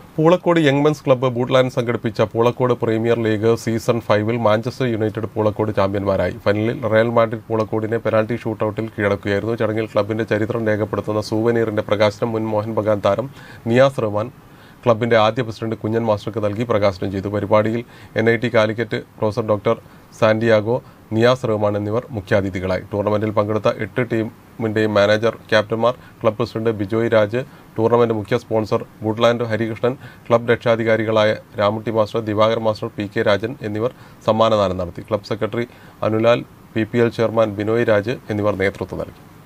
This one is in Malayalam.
പൂളക്കോട് യങ്മെൻസ് ക്ലബ്ബ് ബൂട്ട്ലാൻഡ് സംഘടിപ്പിച്ച പൂളക്കോട് പ്രീമിയർ ലീഗ് സീസൺ ഫൈവിൽ മാഞ്ചസ്റ്റർ യുണൈറ്റഡ് പൂളക്കോട് ചാമ്പ്യന്മാരായി ഫൈനലിൽ റയൽ മാഡ്രിഡ് പൂളക്കോടിനെ പെനാൽറ്റി ഷൂട്ടൌട്ടിൽ കീഴടക്കുകയായിരുന്നു ചടങ്ങിൽ ക്ലബിന്റെ ചരിത്രം രേഖപ്പെടുത്തുന്ന സൂവനീറിന്റെ പ്രകാശനം മുൻ മോഹൻ ബഗാൻ താരം നിയാസ് റഹ്മാൻ ക്ലബിന്റെ ആദ്യ പ്രസിഡന്റ് കുഞ്ഞൻ മാസ്റ്റർക്ക് നൽകി പ്രകാശനം ചെയ്തു പരിപാടിയിൽ N I T Calicut professor doctor Santiago Niyas Rahman എന്നിവർ മുഖ്യാതിഥികളായി ടൂർണമെന്റിൽ പങ്കെടുത്ത എട്ട് ടീമിന്റെയും മാനേജർ ക്യാപ്റ്റന്മാർ club president Bijoy Raj tournament മുഖ്യ സ്പോൺസർ വുഡ്ലാൻഡ് ഹരികൃഷ്ണൻ ക്ലബ് രക്ഷാധികാരികളായ Ramutty master Divakar master P K Rajan എന്നിവർ സമ്മാനദാനം നടത്തി club secretary Anulal P P L chairman Binoy Raj എന്നിവർ നേതൃത്വം നൽകി